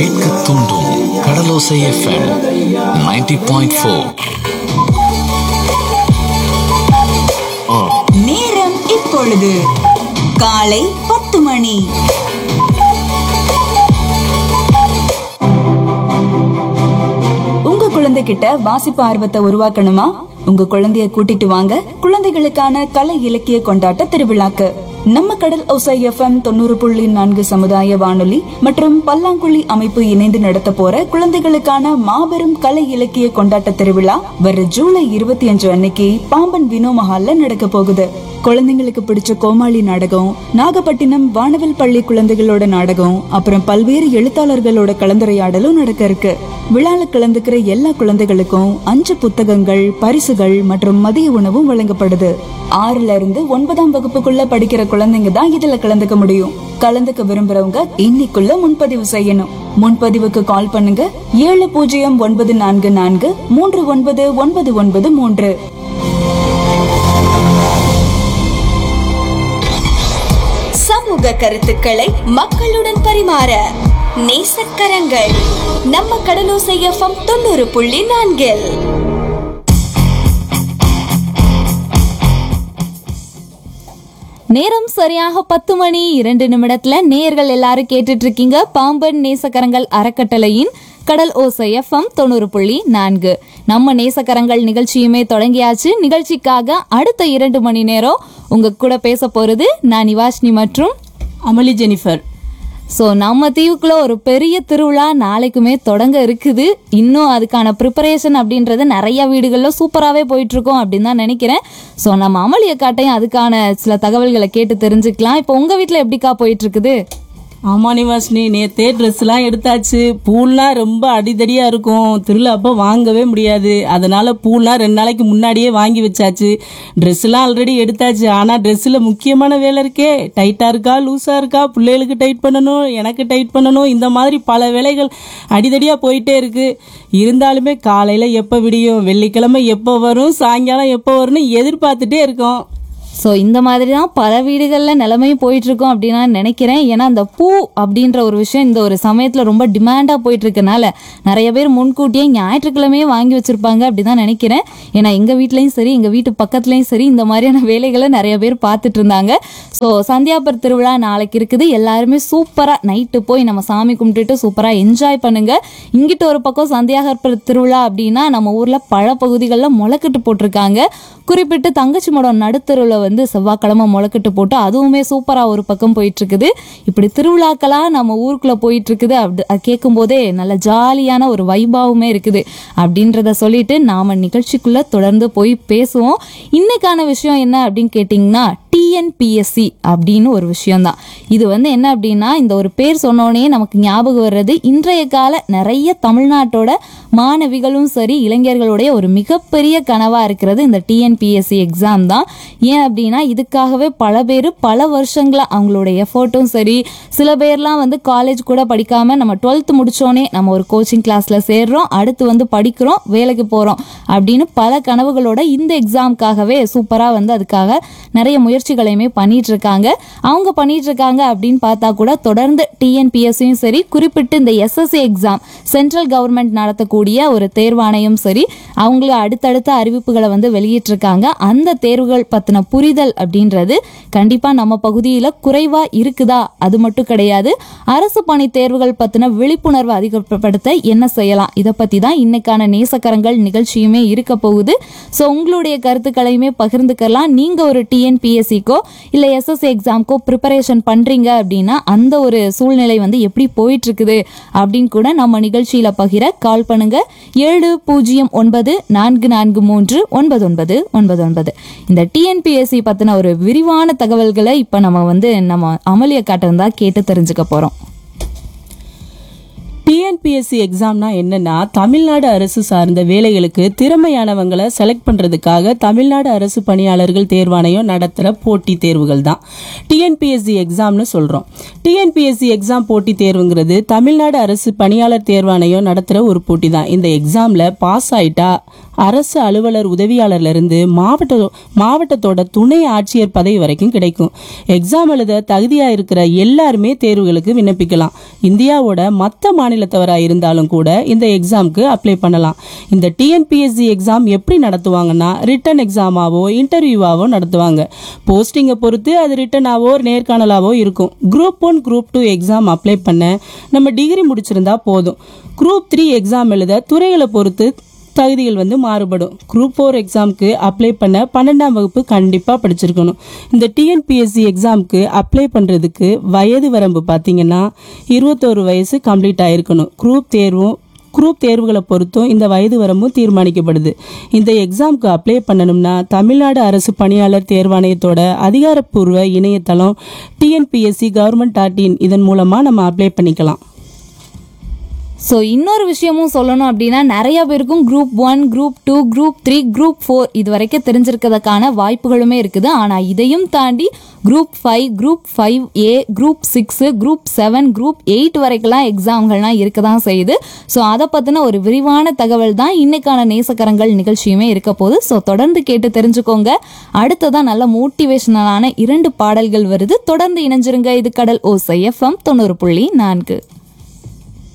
கேட்க தூண்டும் கடலோசை FM 90.4 point four நேரம் இப்பொழுது காலை பத்து மணி உங்க குழந்தைகிட்ட வாசிப்பு ஆர்வத்தை உருவாக்கணுமா உங்க குழந்தைய கூட்டிட்டு வாங்க குழந்தைகளுக்கான கலை இலக்கிய கொண்டாட்ட திருவிழாக்கு நம்ம கடல் ஒசை எஃப்எம் தொண்ணூறு புள்ளி நான்கு சமுதாய வானொலி மற்றும் பல்லாங்குழி அமைப்பு இணைந்து நடத்த போற குழந்தைகளுக்கான மாபெரும் கலை இலக்கிய கொண்டாட்ட திருவிழா வர ஜூலை இருபத்தி அஞ்சு அன்னைக்கு பாம்பன் வினோ மஹால்ல நடக்க போகுது குழந்தைங்களுக்கு பிடிச்ச கோமாளி நாடகம் நாகப்பட்டினம் வானவில் பள்ளி குழந்தைகளோட நாடகம் அப்புறம் பல்வேறு எழுத்தாளர்களோட கலந்துரையாடலும் நடக்க இருக்கு விழால கலந்துக்கிற எல்லா குழந்தைகளுக்கும் அஞ்சு புத்தகங்கள் பரிசுகள் மற்றும் மதிய உணவும் வழங்கப்படுது ஆறுல இருந்து ஒன்பதாம் வகுப்புக்குள்ள படிக்கிற குழந்தைங்க தான் இதுல கலந்துக்க முடியும் கலந்துக்க விரும்புறவங்க இன்னைக்குள்ள முன்பதிவு செய்யணும் முன்பதிவுக்கு கால் பண்ணுங்க ஏழு பூஜ்ஜியம் ஒன்பது நான்கு நான்கு மூன்று ஒன்பது ஒன்பது ஒன்பது மூன்று சமூக கருத்துக்களை மக்களுடன் பரிமாற நேசக்கரங்கள் நம்ம கடலோசை எஃப்எம் தொண்ணூறு புள்ளி நான்கில் நேரம் சரியாக பத்து மணி இரண்டு நிமிடத்துல நேயர்கள் எல்லாரும் கேட்டுட்டு இருக்கீங்க பாம்பன் நேசக்கரங்கள் அறக்கட்டளையின் கடல் ஓசை எஃப்எம் தொண்ணூறு புள்ளி நான்கு நம்ம நேசக்கரங்கள் நிகழ்ச்சியுமே தொடங்கியாச்சு நிகழ்ச்சிக்காக அடுத்த இரண்டு மணி நேரம் உங்க கூட பேச போறது நான் நிவாஷினி மற்றும் அமளி ஜெனிஃபர் ஸோ நம்ம தீவுக்குள்ள ஒரு பெரிய திருவிழா நாளைக்குமே தொடங்க இருக்குது இன்னும் அதுக்கான ப்ரிப்பரேஷன் அப்படின்றது நிறைய வீடுகளில் சூப்பராகவே போயிட்டு இருக்கோம் அப்படின்னு தான் நினைக்கிறேன் ஸோ நம்ம அமளிய காட்டையும் அதுக்கான சில தகவல்களை கேட்டு தெரிஞ்சுக்கலாம் இப்போ உங்கள் வீட்டில் எப்படிக்கா போயிட்டு இருக்குது ஆமா நிவாசினி நேத்தே ட்ரெஸ்லாம் எடுத்தாச்சு பூல்லாம் ரொம்ப அடிதடியா இருக்கும் திருவிழா அப்போ வாங்கவே முடியாது அதனால பூல்லாம் ரெண்டு நாளைக்கு முன்னாடியே வாங்கி வச்சாச்சு ட்ரெஸ்லாம் ஆல்ரெடி எடுத்தாச்சு ஆனா ட்ரெஸ்ஸில் முக்கியமான வேலை இருக்கே டைட்டா இருக்கா லூஸா இருக்கா பிள்ளைகளுக்கு டைட் பண்ணணும் எனக்கு டைட் பண்ணணும் இந்த மாதிரி பல வேலைகள் அடிதடியா போயிட்டே இருக்கு இருந்தாலுமே காலையில எப்போ விடியும் வெள்ளிக்கிழமை எப்போ வரும் சாயங்காலம் எப்போ வரும்னு எதிர்பார்த்துட்டே இருக்கோம் ஸோ இந்த மாதிரி தான் பல வீடுகளில் நிலைமையும் போயிட்டு இருக்கோம் அப்படின்னு நான் நினைக்கிறேன் ஏன்னா அந்த பூ அப்படின்ற ஒரு விஷயம் இந்த ஒரு சமயத்தில் ரொம்ப டிமாண்டாக போயிட்டு இருக்கனால நிறைய பேர் முன்கூட்டியே ஞாயிற்றுக்கிழமையே வாங்கி வச்சிருப்பாங்க அப்படி தான் நினைக்கிறேன் ஏன்னா எங்கள் வீட்லேயும் சரி எங்கள் வீட்டு பக்கத்துலேயும் சரி இந்த மாதிரியான வேலைகளை நிறைய பேர் பார்த்துட்டு இருந்தாங்க ஸோ சந்தியாபர் திருவிழா நாளைக்கு இருக்குது எல்லாருமே சூப்பராக நைட்டு போய் நம்ம சாமி கும்பிட்டுட்டு சூப்பராக என்ஜாய் பண்ணுங்க இங்கிட்டு ஒரு பக்கம் சந்தியாகர் திருவிழா அப்படின்னா நம்ம ஊரில் பல பகுதிகளில் முளைக்கட்டு போட்டிருக்காங்க குறிப்பிட்டு தங்கச்சி மடம் நடுத்தருவில் வந்து செவ்வாய்க்கிழமை முளைக்கட்டு போட்டு அதுவுமே சூப்பராக ஒரு பக்கம் போயிட்டு இருக்குது இப்படி திருவிழாக்களாக நம்ம ஊருக்குள்ளே போயிட்டு இருக்குது அப்படி அது கேட்கும் போதே நல்ல ஜாலியான ஒரு வைபாவுமே இருக்குது அப்படின்றத சொல்லிட்டு நாம நிகழ்ச்சிக்குள்ள தொடர்ந்து போய் பேசுவோம் இன்னைக்கான விஷயம் என்ன அப்படின்னு கேட்டிங்கன்னா டிஎன்பிஎஸ்சி அப்படின்னு ஒரு விஷயம்தான் இது வந்து என்ன அப்படின்னா இந்த ஒரு பேர் சொன்னோடனே நமக்கு ஞாபகம் வர்றது இன்றைய கால நிறைய தமிழ்நாட்டோட மாணவிகளும் சரி இளைஞர்களுடைய ஒரு மிகப்பெரிய கனவா இருக்கிறது இந்த டிஎன்பிஎஸ்சி எக்ஸாம் தான் ஏன் அப்படின்னா இதுக்காகவே பல பேர் பல வருஷங்களா அவங்களோட எஃபர்ட்டும் சரி சில பேர்லாம் வந்து காலேஜ் கூட படிக்காம நம்ம டுவெல்த் முடிச்சோனே நம்ம ஒரு கோச்சிங் கிளாஸ்ல சேர்றோம் அடுத்து வந்து படிக்கிறோம் வேலைக்கு போறோம் அப்படின்னு பல கனவுகளோட இந்த எக்ஸாம்க்காகவே சூப்பரா வந்து அதுக்காக நிறைய முயற்சிகளையுமே பண்ணிட்டு இருக்காங்க அவங்க பண்ணிட்டு இருக்காங்க அப்படின்னு பார்த்தா கூட தொடர்ந்து டிஎன்பிஎஸ்சியும் சரி குறிப்பிட்டு இந்த எஸ்எஸ்சி எக்ஸாம் சென்ட்ரல் கவர்மெண்ட் நடத்தக்கூடிய ஒரு தேர்வாணையம் சரி அவங்கள அடுத்தடுத்த அறிவிப்புகளை வந்து வெளியிட்டிருக்காங்க அந்த தேர்வுகள் பத்தின புரிதல் அப்படின்றது கண்டிப்பா நம்ம பகுதியில குறைவா இருக்குதா அது மட்டும் கிடையாது அரசு பணி தேர்வுகள் பத்தின விழிப்புணர்வு அதிகப்படுத்த என்ன செய்யலாம் இதை பத்தி தான் இன்னைக்கான நேசக்கரங்கள் நிகழ்ச்சியுமே இருக்க போகுது ஸோ உங்களுடைய கருத்துக்களையுமே பகிர்ந்துக்கலாம் நீங்க ஒரு டிஎன்பிஎஸ்சிக்கோ இல்ல எஸ்எஸ்சி எக்ஸாம்க்கோ ப்ரிப்பரேஷன் பண்றீங்க அப்படின்னா அந்த ஒரு சூழ்நிலை வந்து எப்படி போயிட்டு இருக்குது அப்படின்னு கூட நம்ம நிகழ்ச்சியில பகிர கால் பண்ணுங்க ஏழு பூஜ்ஜியம் ஒன்பது நான்கு நான்கு மூன்று ஒன்பது ஒன்பது ஒன்பது ஒன்பது இந்த டிஎன்பிஎஸ்சி பத்தின ஒரு விரிவான தகவல்களை இப்ப நம்ம வந்து நம்ம அமளிய காட்டம் தான் கேட்டு தெரிஞ்சுக்க போறோம் டிஎன்பிஎஸ்சி எக்ஸாம்னா என்னன்னா தமிழ்நாடு அரசு சார்ந்த வேலைகளுக்கு திறமையானவங்களை செலக்ட் பண்றதுக்காக தமிழ்நாடு அரசு பணியாளர்கள் தேர்வாணையம் நடத்துகிற போட்டி தேர்வுகள் தான் டிஎன்பிஎஸ்சி எக்ஸாம்னு சொல்றோம் டிஎன்பிஎஸ்சி எக்ஸாம் போட்டி தேர்வுங்கிறது தமிழ்நாடு அரசு பணியாளர் தேர்வாணையம் நடத்துகிற ஒரு போட்டி தான் இந்த எக்ஸாம்ல பாஸ் ஆயிட்டா அரசு அலுவலர் உதவியாளர்ல இருந்து மாவட்ட மாவட்டத்தோட துணை ஆட்சியர் பதவி வரைக்கும் கிடைக்கும் எக்ஸாம் எழுத தகுதியா இருக்கிற எல்லாருமே தேர்வுகளுக்கு விண்ணப்பிக்கலாம் இந்தியாவோட மற்ற மாநிலத்தவரா இருந்தாலும் கூட இந்த எக்ஸாம்க்கு அப்ளை பண்ணலாம் இந்த டிஎன்பிஎஸ்சி எக்ஸாம் எப்படி நடத்துவாங்கன்னா ரிட்டன் எக்ஸாமாவோ இன்டர்வியூவாவோ நடத்துவாங்க போஸ்டிங்கை பொறுத்து அது ரிட்டனாவோ நேர்காணலாவோ இருக்கும் group one group two exam apply பண்ண நம்ம டிகிரி முடிச்சிருந்தா போதும் குரூப் த்ரீ எக்ஸாம் எழுத துறைகளை பொறுத்து தகுதிகள் வந்து மாறுபடும் குரூப் ஃபோர் எக்ஸாம்க்கு அப்ளை பண்ண பன்னெண்டாம் வகுப்பு கண்டிப்பாக படிச்சிருக்கணும் இந்த டிஎன்பிஎஸ்சி எக்ஸாம்க்கு அப்ளை பண்ணுறதுக்கு வயது வரம்பு பார்த்தீங்கன்னா இருபத்தோரு வயசு கம்ப்ளீட் ஆயிருக்கணும் குரூப் தேர்வும் குரூப் தேர்வுகளை பொறுத்தும் இந்த வயது வரம்பும் தீர்மானிக்கப்படுது இந்த எக்ஸாம்க்கு அப்ளை பண்ணணும்னா தமிழ்நாடு அரசு பணியாளர் தேர்வாணையத்தோட அதிகாரப்பூர்வ இணையதளம் டிஎன்பிஎஸ்சி கவர்மெண்ட் டாட் இன் இதன் மூலமாக நம்ம அப்ளை பண்ணிக்கலாம் ஸோ இன்னொரு விஷயமும் சொல்லணும் அப்படின்னா நிறைய பேருக்கும் group one group two group three group four இது வரைக்கும் தெரிஞ்சிருக்கிறதுக்கான வாய்ப்புகளுமே இருக்குது ஆனால் இதையும் தாண்டி group five group five A group six group seven group eight வரைக்கெல்லாம் எக்ஸாம்கள்லாம் இருக்க தான் செய்யுது ஸோ அதை பற்றின ஒரு விரிவான தகவல் தான் இன்னைக்கான நேசக்கரங்கள் நிகழ்ச்சியுமே இருக்க போகுது ஸோ தொடர்ந்து கேட்டு தெரிஞ்சுக்கோங்க அடுத்ததான் நல்ல மோட்டிவேஷனலான இரண்டு பாடல்கள் வருது தொடர்ந்து இணைஞ்சிருங்க இது கடல் ஓசை எஃப்எம் தொண்ணூறு புள்ளி நான்கு